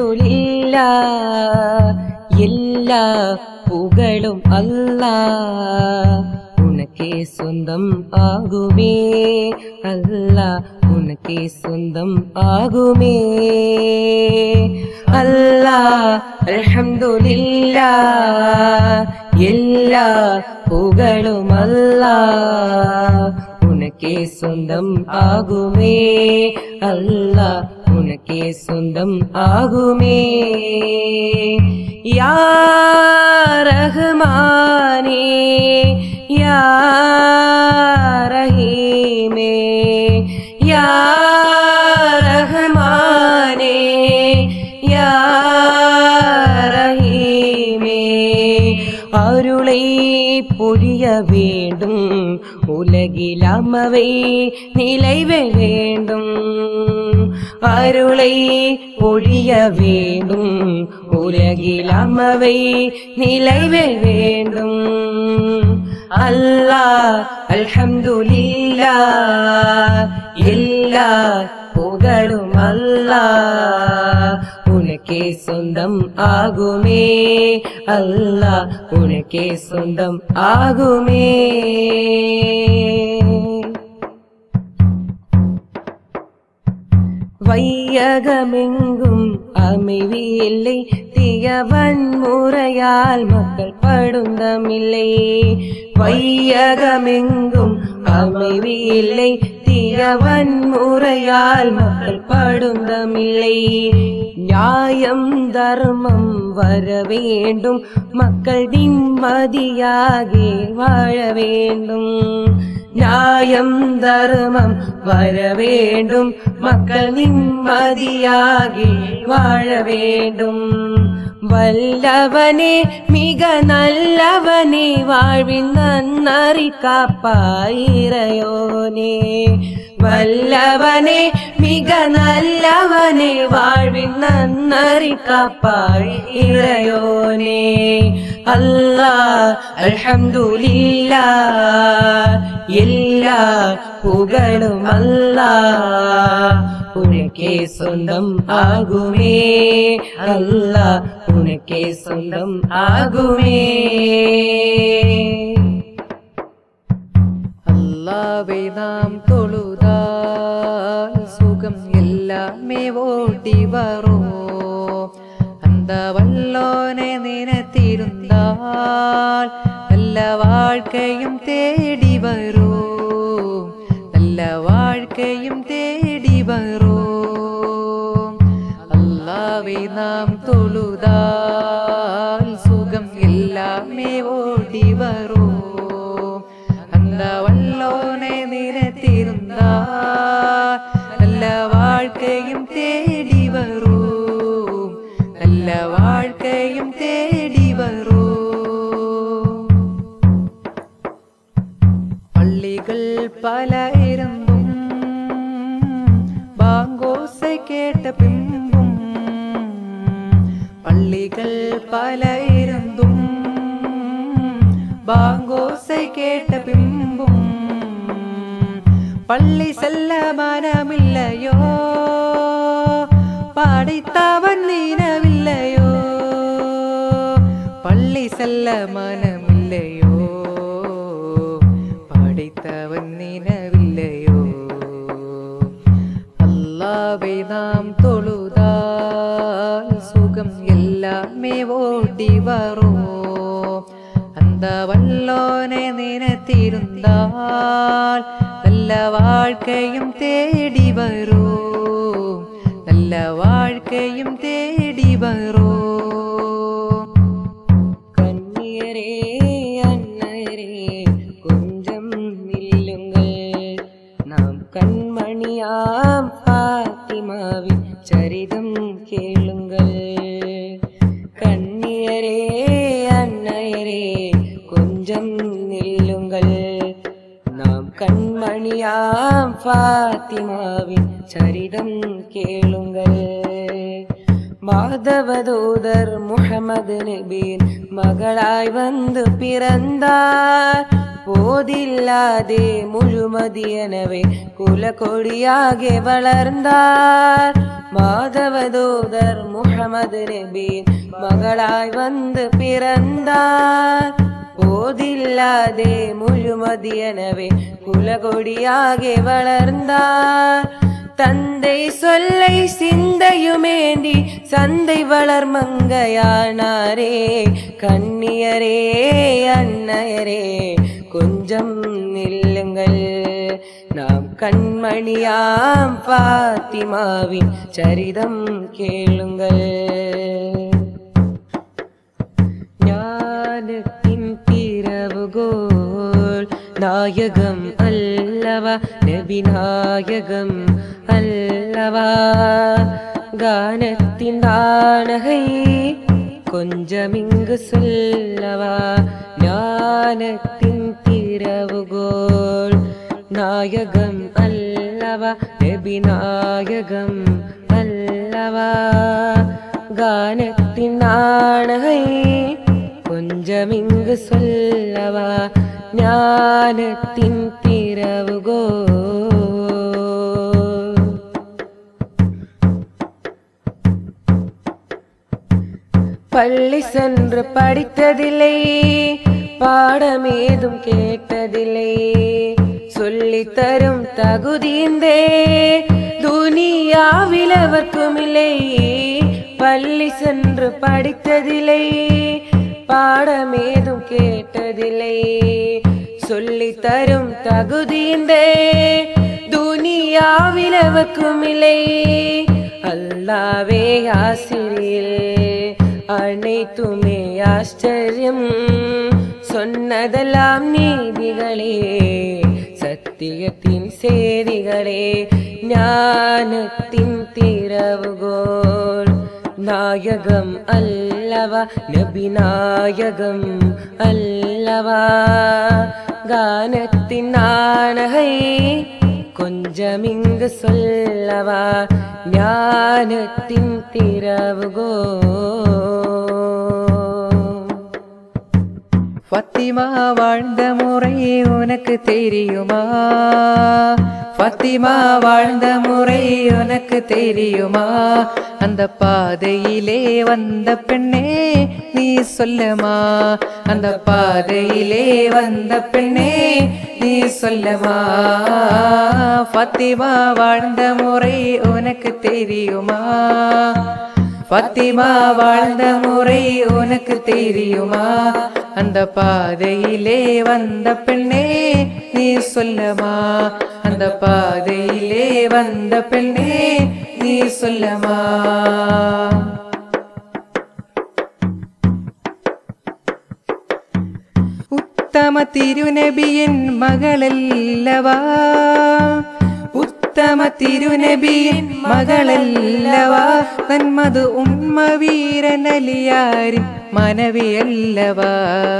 அல்ஹம்துலில்ல எல்லா புகழும் அல்லா உனக்கே சொந்தம் ஆகுமே அல்லா உனக்கே சொந்தம் ஆகுமே அல்லா அல்ஹம்துலில்ல எல்லா புகழும் அல்லா உனக்கே சொந்தம் ஆகுமே அல்லா உனக்கே சொந்தம் ஆகுமே யா ரஹ்மானே யா ரஹீமே யா ரஹ்மானே யா ரஹீமே அருளை பொழிய வேண்டும் உலகில் அமவை நிலைவ வேண்டும் அருளை பொழிய வேண்டும் உலகில் அமவை நிலைவ வேண்டும் அல்லாஹ் அல்ஹம்துலில்லா எல்லா புகழும் அல்லாஹ் உனக்கே சொந்தம் ஆகுமே அல்லாஹ் உனக்கே சொந்தம் ஆகுமே வையகமெங்கும் அமைதி இல்லை தீயவன் முறையால் மக்கள் படுந்தமில்லை வையகமெங்கும் அமைதி இல்லை தீயவன் முறையால் மக்கள் படுந்தமில்லை நியாயம் தர்மம் வர வேண்டும் மக்கள் நிம்மதியாகி வாழ வேண்டும் நியாயம் தர்மம் வர வேண்டும் மக்கள் நிம்மதியாகி வாழ வேண்டும் வல்லவனே மிக நல்லவனே வாழ்வின் நன்னறி காப்பாயிரையோனே வல்லவனே மிக நல்லவனே வாழ்வின் நன்னறி காப்பாய் இறையோனே அல்லாஹ் அல்ஹம்துலில்லா எல்லா புகழும் அல்லாஹ் உனக்கே சொந்தம் ஆகுமே அல்லாஹ் உனக்கே சொந்தம் ஆகுமே அல்லாவை நாம் தொழுதால் சுகம் எல்லாமே ஓடி வரும் அந்த வல்லோனை நினைத்திருந்தால் நல்ல வாழ்க்கையும் தேடி வரும் நல்ல வாழ்க்கையும் தேடி வரும் அல்லாவை நாம் தொழுதால் சுகம் எல்லாமே ஓடி வரும் அந்த வல்லோனை நினைத்திருந்தால் நல்ல வாழ்க்கையும் தேடி வரும் நல்ல வாழ்க்கையும் தேடி வரும் பள்ளிகள் பல இருந்தும் பாங்கோசை கேட்ட பின்பும் பள்ளிகள் பல இருந்தும் பாங்கோசை கேட்ட பின்பும் பள்ளி செல்ல மனமில்லையோ படைத்தவன் நினவில்லையோ பள்ளி செல்ல மனமில்லையோ படைத்தவன் நினவில்லையோ அல்லாவை நாம் தொழுதால் சுகம் எல்லாமே ஓடி வரும் அந்த வல்லோனை நினைத்திருந்தால் நல்ல வாழ்க்கையும் தேடி வரும் நல்ல வாழ்க்கையும் தேடி வரும் கண்ணியரே அன்னையரே கொஞ்சம் நில்லுங்கள் நாம் கண்மணியாம் பாத்திமாவின் சரிதம் கேளுங்கள் கண்ணியரே அன்னையரே கொஞ்சம் நில்லுங்கள் நாம் கண்மணியாம் பாத்திமாவின் சரிதம் கேளுங்கள் மாதவதூதர் முகமது நபியின் மகளாய் வந்து பிறந்தார் போதில்லாதே முழுமதியனவே குல கொடியாக வளர்ந்தார் மாதவதூதர் முகமது நபியின் மகளாய் வந்து பிறந்தார் போதில்லாதே முழுமதியனவே குலகொடியாகி வளர்ந்தார் தந்தை சொல்லை சிந்தையுமேந்தி சந்தை வளர் மங்கையானாரே கண்ணியரே அன்னையரே கொஞ்சம் நில்லுங்கள் நாம் கண்மணியாம் பாத்திமாவின் சரிதம் கேளுங்கள் ஞானத்தின் திறவுகோல் நாயகம் அல்லவா நபி நாயகம் அல்லவா கானத்தின் தானகை கொஞ்சமிங்கு சொல்லவா ஞானத்தின் திறவுகோல் நாயகம் அல்லவா நபி நாயகம் அல்லவா கானத்தின் நாணகை கொஞ்சமிங்கு சொல்லவா ஞானத்தின் திறவுகோ பள்ளி சென்று படித்ததில்லை பாடமேதும் கேட்டதில்லை சொல்லித் தரும் தகுதிந்தே துனியாவில் அவர்க்கும் இல்லை பள்ளி சென்று படித்ததில்லை பாடமேதும் கேட்டதில்லை சொல்லித் தரும் தகுதிந்தே துனியாவில் அவர்க்கும் இல்லை அல்லாவே ஆசிரியில் அனைத்துமே ஆச்சரியம் சொன்னதெல்லாம் நீதிகளே சத்தியத்தின் செய்திகளே ஞானத்தின் திறவுகோல் நாயகம் அல்லவா நபி நாயகம் அல்லவா கானத்தின் நாணகை கொஞ்சமிங்கு சொல்லவா ஞானத்தின் திறவுகோ ஃபத்திமா வாழ்ந்த முறை உனக்கு தெரியுமா ஃபத்திமா வாழ்ந்த முறை உனக்கு தெரியுமா அந்த பாதையிலே வந்த பெண்ணே நீ சொல்லமா அந்த பாதையிலே வந்த பெண்ணே நீ சொல்லமா ஃபத்திமா வாழ்ந்த முறை உனக்கு தெரியுமா பத்திமா வாழ்ந்த முறை உனக்கு தெரியுமா அந்த பாதையிலே வந்த பெண்ணே நீ சொல்லமா அந்த பாதையிலே வந்த பெண்ணே நீ சொல்லமா ഉത്തമ തിരുനബിയൻ മകളല്ലവാ ഉത്തമ തിരുനബിയൻ മകളല്ലവാ തന്മത് ഉമ്മ വീരനലിയാരിൻ മനവിയല്ലവാ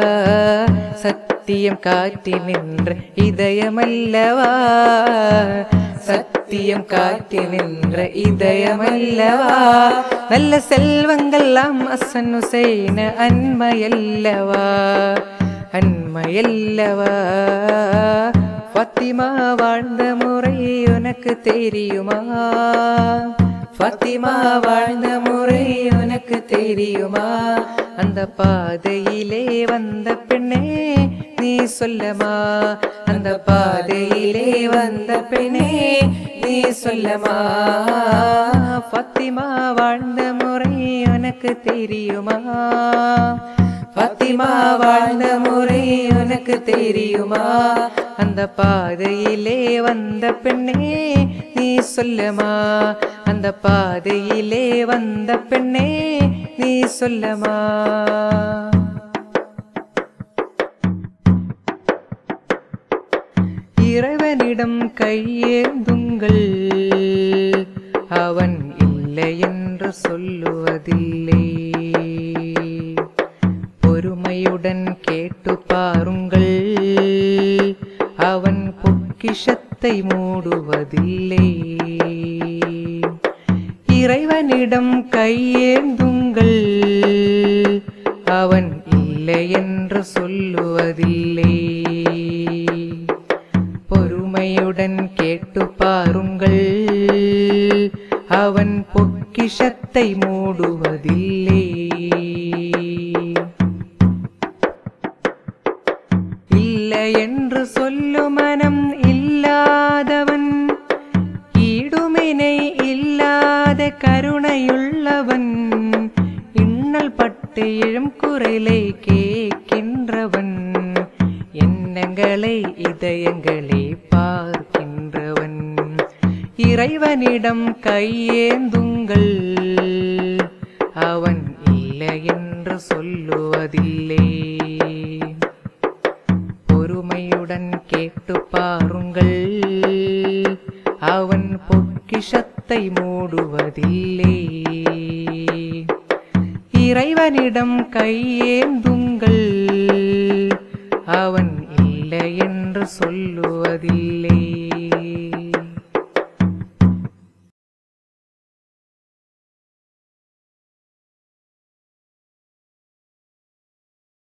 സത്യം കാറ്റി നിன்ற இதயமல்லவா சத்தியம் காட்டி நின்ற இதயமல்லவா நல்ல செல்வங்கள்லாம் அசன் ஹுசைன அன்மையல்லவா அன்மையல்லவா ஃபத்திமா வாழ்ந்த முறை உனக்கு தெரியுமா ஃபத்திமா வாழ்ந்த முறை உனக்கு தெரியுமா அந்த பாதையிலே வந்த பெண்ணே நீ சொல்லமா அந்த பாதையிலே வந்த பெண்ணே நீ சொல்லமா ஃபத்திமா வாழ்ந்த முறை உனக்கு தெரியுமா ஃபத்திமா வாழ்ந்த முறை உனக்கு தெரியுமா அந்த பாதையிலே வந்த பெண்ணே நீ சொல்லமா அந்த பாதையிலே வந்த பெண்ணே நீ சொல்லமா இறைவனிடம் கையேந்துங்கள் அவன் இல்லை என்று சொல்லுவதில்லை பொறுமையுடன் கேட்டு பாருங்கள் அவன் பொக்கிஷத்தை மூடுவதில்லை இறைவனிடம் கையேந்துங்கள் அவன் இல்லை என்று சொல்லுவதில்லை பொறுமையுடன் கேட்டு பாருங்கள் அவன் பொ பொக்கிஷத்தை மூடுவதில்லை இல்லை என்று சொல்லும் மனம் இல்லாதவன் ஈடுமினை இல்லாத கருணையுள்ளவன் இன்னல் பட்டு எழும் குரலை கேட்கின்றவன் எண்ணங்களை இதயங்களை பார்க்கின்றவன் இறைவனிடம் கையேந்துங்கள் அவன் இல்லை என்று சொல்லுவதில்லை பொறுமையுடன் கேட்டு பாருங்கள் அவன் பொக்கிஷத்தை மூடுவதில்லை இறைவனிடம் கையேந்துங்கள் அவன் இல்லை என்று சொல்லுவதில்லை